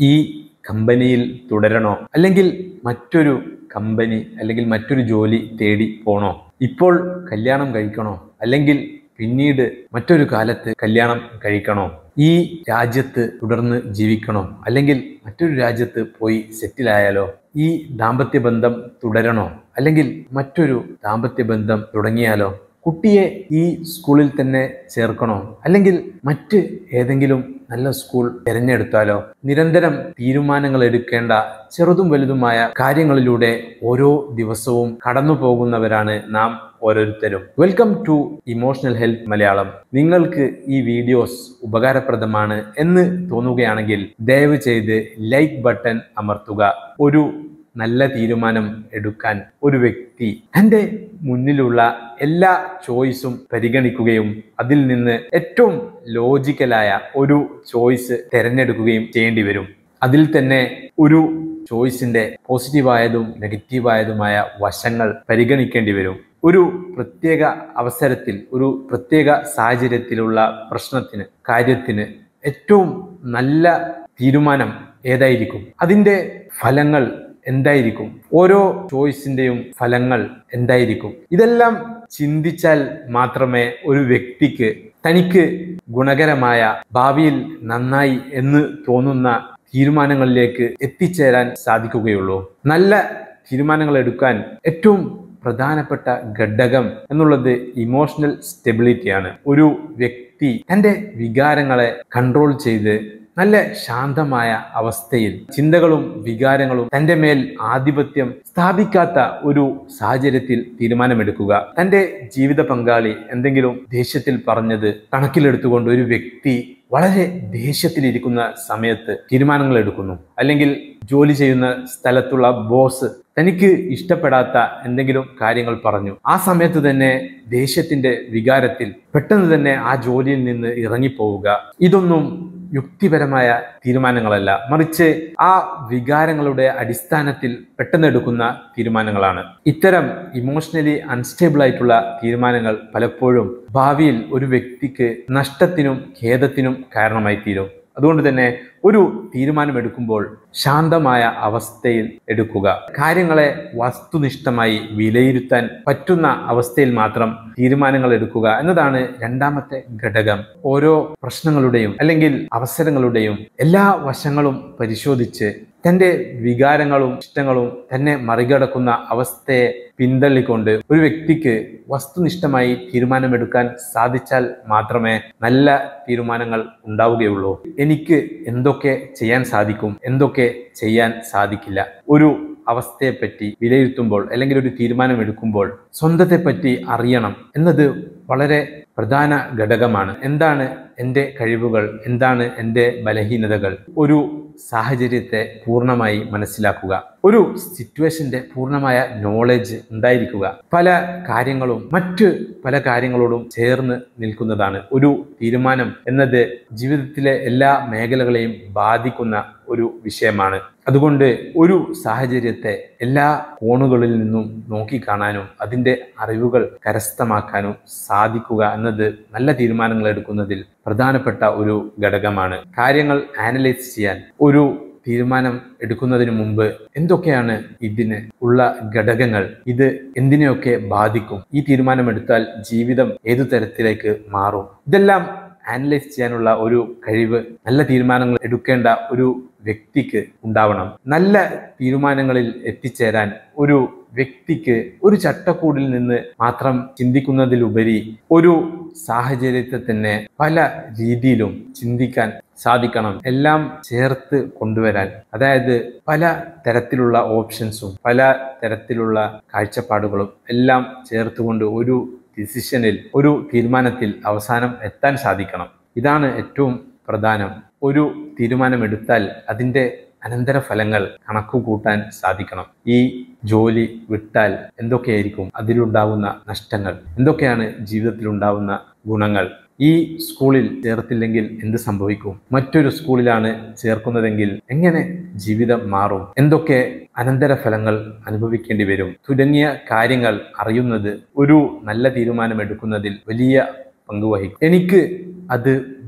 ഈ കമ്പനിയിൽ തുടരണോ അല്ലെങ്കിൽ മറ്റൊരു കമ്പനി അല്ലെങ്കിൽ മറ്റൊരു ജോലി തേടി പോണോ ഇപ്പോൾ കല്യാണം കഴിക്കണോ അല്ലെങ്കിൽ പിന്നീട് മറ്റൊരു കാലത്ത് കല്യാണം കഴിക്കണോ ഈ രാജ്യത്ത് തുടർന്ന് ജീവിക്കണോ അല്ലെങ്കിൽ മറ്റൊരു രാജ്യത്ത് പോയി സെറ്റിലായാലോ ഈ ദാമ്പത്യ ബന്ധം തുടരണോ അല്ലെങ്കിൽ മറ്റൊരു ദാമ്പത്യ ബന്ധം തുടങ്ങിയാലോ കുട്ടിയെ ഈ സ്കൂളിൽ തന്നെ ചേർക്കണോ അല്ലെങ്കിൽ മറ്റ് ഏതെങ്കിലും നല്ല സ്കൂൾ തിരഞ്ഞെടുത്താലോ നിരന്തരം തീരുമാനങ്ങൾ എടുക്കേണ്ട ചെറുതും വലുതുമായ കാര്യങ്ങളിലൂടെ ഓരോ ദിവസവും കടന്നു പോകുന്നവരാണ് നാം ഓരോരുത്തരും welcome to emotional health Malayalam നിങ്ങൾക്ക് ഈ വീഡിയോസ് ഉപകാരപ്രദമാണ് എന്ന് തോന്നുകയാണെങ്കിൽ ദയവ് ചെയ്ത് ലൈക്ക് ബട്ടൺ അമർത്തുക ഒരു നല്ല തീരുമാനം എടുക്കാൻ ഒരു വ്യക്തി തൻ്റെ മുന്നിലുള്ള എല്ലാ ചോയ്സും പരിഗണിക്കുകയും അതിൽ നിന്ന് ഏറ്റവും ലോജിക്കലായ ഒരു ചോയ്സ് തിരഞ്ഞെടുക്കുകയും ചെയ്യേണ്ടി വരും അതിൽ തന്നെ ഒരു ചോയ്സിന്റെ പോസിറ്റീവായതും നെഗറ്റീവായതുമായ വശങ്ങൾ പരിഗണിക്കേണ്ടി വരും ഒരു പ്രത്യേക അവസരത്തിൽ ഒരു പ്രത്യേക സാഹചര്യത്തിലുള്ള പ്രശ്നത്തിന് കാര്യത്തിന് ഏറ്റവും നല്ല തീരുമാനം ഏതായിരിക്കും അതിൻ്റെ ഫലങ്ങൾ എന്തായിരിക്കും ഓരോ ചോയ്സിന്റെയും ഫലങ്ങൾ എന്തായിരിക്കും ഇതെല്ലാം ചിന്തിച്ചാൽ മാത്രമേ ഒരു വ്യക്തിക്ക് തനിക്ക് ഗുണകരമായ ഭാവിയിൽ നന്നായി എന്ന് തോന്നുന്ന തീരുമാനങ്ങളിലേക്ക് എത്തിച്ചേരാൻ സാധിക്കുകയുള്ളൂ നല്ല തീരുമാനങ്ങൾ എടുക്കാൻ ഏറ്റവും പ്രധാനപ്പെട്ട ഘടകം എന്നുള്ളത് ഇമോഷണൽ സ്റ്റെബിലിറ്റിയാണ് ഒരു വ്യക്തി തൻ്റെ വികാരങ്ങളെ കൺട്രോൾ ചെയ്ത് നല്ല ശാന്തമായ അവസ്ഥയിൽ ചിന്തകളും വികാരങ്ങളും തന്റെ മേൽ ആധിപത്യം സ്ഥാപിക്കാത്ത ഒരു സാഹചര്യത്തിൽ തീരുമാനമെടുക്കുക തന്റെ ജീവിത പങ്കാളി എന്തെങ്കിലും ദേഷ്യത്തിൽ പറഞ്ഞത് കണക്കിലെടുത്തുകൊണ്ട് ഒരു വ്യക്തി വളരെ ദേഷ്യത്തിലിരിക്കുന്ന സമയത്ത് തീരുമാനങ്ങൾ എടുക്കുന്നു അല്ലെങ്കിൽ ജോലി ചെയ്യുന്ന സ്ഥലത്തുള്ള ബോസ് തനിക്ക് ഇഷ്ടപ്പെടാത്ത എന്തെങ്കിലും കാര്യങ്ങൾ പറഞ്ഞു ആ സമയത്ത് തന്നെ ദേഷ്യത്തിന്റെ വികാരത്തിൽ പെട്ടെന്ന് തന്നെ ആ ജോലിയിൽ നിന്ന് ഇറങ്ങിപ്പോവുക ഇതൊന്നും യുക്തിപരമായ തീരുമാനങ്ങളല്ല മറിച്ച് ആ വികാരങ്ങളുടെ അടിസ്ഥാനത്തിൽ പെട്ടെന്ന് എടുക്കുന്ന തീരുമാനങ്ങളാണ് ഇത്തരം ഇമോഷണലി അൺസ്റ്റേബിൾ ആയിട്ടുള്ള തീരുമാനങ്ങൾ പലപ്പോഴും ഭാവിയിൽ ഒരു വ്യക്തിക്ക് നഷ്ടത്തിനും ഖേദത്തിനും കാരണമായി തീരും അതുകൊണ്ട് തന്നെ ഒരു തീരുമാനം എടുക്കുമ്പോൾ ശാന്തമായ അവസ്ഥയിൽ എടുക്കുക കാര്യങ്ങളെ വസ്തുനിഷ്ഠമായി വിലയിരുത്താൻ പറ്റുന്ന അവസ്ഥയിൽ മാത്രം തീരുമാനങ്ങൾ എടുക്കുക എന്നതാണ് രണ്ടാമത്തെ ഘടകം ഓരോ പ്രശ്നങ്ങളുടെയും അല്ലെങ്കിൽ അവസരങ്ങളുടെയും എല്ലാ വശങ്ങളും പരിശോധിച്ച് തന്റെ വികാരങ്ങളും ഇഷ്ടങ്ങളും തന്നെ മറികടക്കുന്ന അവസ്ഥയെ പിന്തള്ളിക്കൊണ്ട് ഒരു വ്യക്തിക്ക് വസ്തുനിഷ്ഠമായി തീരുമാനമെടുക്കാൻ സാധിച്ചാൽ മാത്രമേ നല്ല തീരുമാനങ്ങൾ ഉണ്ടാവുകയുള്ളൂ എനിക്ക് എന്തൊക്കെ ചെയ്യാൻ സാധിക്കും എന്തൊക്കെ ചെയ്യാൻ സാധിക്കില്ല ഒരു അവസ്ഥയെപ്പറ്റി വിലയിരുത്തുമ്പോൾ അല്ലെങ്കിൽ ഒരു തീരുമാനം എടുക്കുമ്പോൾ സ്വന്തത്തെ പറ്റി അറിയണം എന്നത് വളരെ പ്രധാന ഘടകമാണ് എന്താണ് എൻ്റെ കഴിവുകൾ എന്താണ് എൻ്റെ ബലഹീനതകൾ ഒരു സാഹചര്യത്തെ പൂർണ്ണമായി മനസ്സിലാക്കുക ഒരു സിറ്റുവേഷന്റെ പൂർണ്ണമായ നോളജ് ഉണ്ടായിരിക്കുക പല കാര്യങ്ങളും മറ്റ് പല കാര്യങ്ങളോടും ചേർന്ന് നിൽക്കുന്നതാണ് ഒരു തീരുമാനം എന്നത് ജീവിതത്തിലെ എല്ലാ മേഖലകളെയും ബാധിക്കുന്ന ഒരു വിഷയമാണ് അതുകൊണ്ട് ഒരു സാഹചര്യത്തെ എല്ലാ കോണുകളിൽ നിന്നും നോക്കിക്കാണാനും അതിൻ്റെ അറിവുകൾ കരസ്ഥമാക്കാനും സാധിക്കുക എന്നത് നല്ല തീരുമാനങ്ങൾ എടുക്കുന്നതിൽ പ്രധാനപ്പെട്ട ഒരു ഘടകമാണ് കാര്യങ്ങൾ ആനലൈസ് ചെയ്യാൻ ഒരു തീരുമാനം എടുക്കുന്നതിന് മുമ്പ് എന്തൊക്കെയാണ് ഇതിന് ഉള്ള ഘടകങ്ങൾ ഇത് എന്തിനെയൊക്കെ ബാധിക്കും ഈ തീരുമാനം എടുത്താൽ ജീവിതം ഏതു തരത്തിലേക്ക് മാറും ഇതെല്ലാം ആനലൈസ് ചെയ്യാനുള്ള ഒരു കഴിവ് നല്ല തീരുമാനങ്ങൾ എടുക്കേണ്ട ഒരു വ്യക്തിക്ക് ഉണ്ടാവണം നല്ല തീരുമാനങ്ങളിൽ എത്തിച്ചേരാൻ ഒരു വ്യക്തിക്ക് ഒരു ചട്ടക്കൂടിൽ നിന്ന് മാത്രം ചിന്തിക്കുന്നതിലുപരി ഒരു സാഹചര്യത്തെ തന്നെ പല രീതിയിലും ചിന്തിക്കാൻ സാധിക്കണം എല്ലാം ചേർത്ത് കൊണ്ടുവരാൻ അതായത് പല തരത്തിലുള്ള ഓപ്ഷൻസും പല തരത്തിലുള്ള കാഴ്ചപ്പാടുകളും എല്ലാം ചേർത്തുകൊണ്ട് ഒരു ഡിസിഷനിൽ ഒരു തീരുമാനത്തിൽ അവസാനം എത്താൻ സാധിക്കണം ഇതാണ് ഏറ്റവും പ്രധാനം ഒരു തീരുമാനമെടുത്താൽ അതിൻ്റെ അനന്തരഫലങ്ങൾ കണക്കു കൂട്ടാൻ സാധിക്കണം ഈ ജോലി വിട്ടാൽ എന്തൊക്കെയായിരിക്കും അതിലുണ്ടാവുന്ന നഷ്ടങ്ങൾ എന്തൊക്കെയാണ് ജീവിതത്തിൽ ഉണ്ടാവുന്ന ഗുണങ്ങൾ ഈ സ്കൂളിൽ ചേർത്തില്ലെങ്കിൽ എന്ത് സംഭവിക്കും മറ്റൊരു സ്കൂളിലാണ് ചേർക്കുന്നതെങ്കിൽ എങ്ങനെ ജീവിതം മാറും എന്തൊക്കെ അനന്തരഫലങ്ങൾ അനുഭവിക്കേണ്ടി വരും തുടങ്ങിയ കാര്യങ്ങൾ അറിയുന്നത് ഒരു നല്ല തീരുമാനം എടുക്കുന്നതിൽ വലിയ പങ്കുവഹിക്കും എനിക്ക് അത്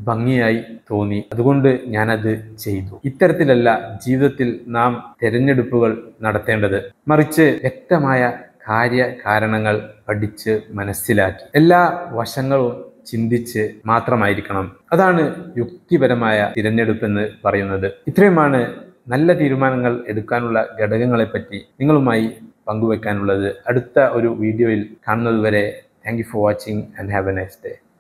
ഭംഗിയായി തോന്നി അതുകൊണ്ട് ഞാനത് ചെയ്തു ഇത്തരത്തിലല്ല ജീവിതത്തിൽ നാം തിരഞ്ഞെടുപ്പുകൾ നടത്തേണ്ടത് മറിച്ച് വ്യക്തമായ കാര്യ കാരണങ്ങൾ പഠിച്ച് മനസ്സിലാക്കി എല്ലാ വശങ്ങളും ചിന്തിച്ച് മാത്രമായിരിക്കണം അതാണ് യുക്തിപരമായ തിരഞ്ഞെടുപ്പ് എന്ന് പറയുന്നത് ഇത്രയുമാണ് നല്ല തീരുമാനങ്ങൾ എടുക്കാനുള്ള ഘടകങ്ങളെപ്പറ്റി നിങ്ങളുമായി പങ്കുവെക്കാനുള്ളത് അടുത്ത ഒരു വീഡിയോയിൽ കാണുന്നതുവരെ thank you for watching and have a nice day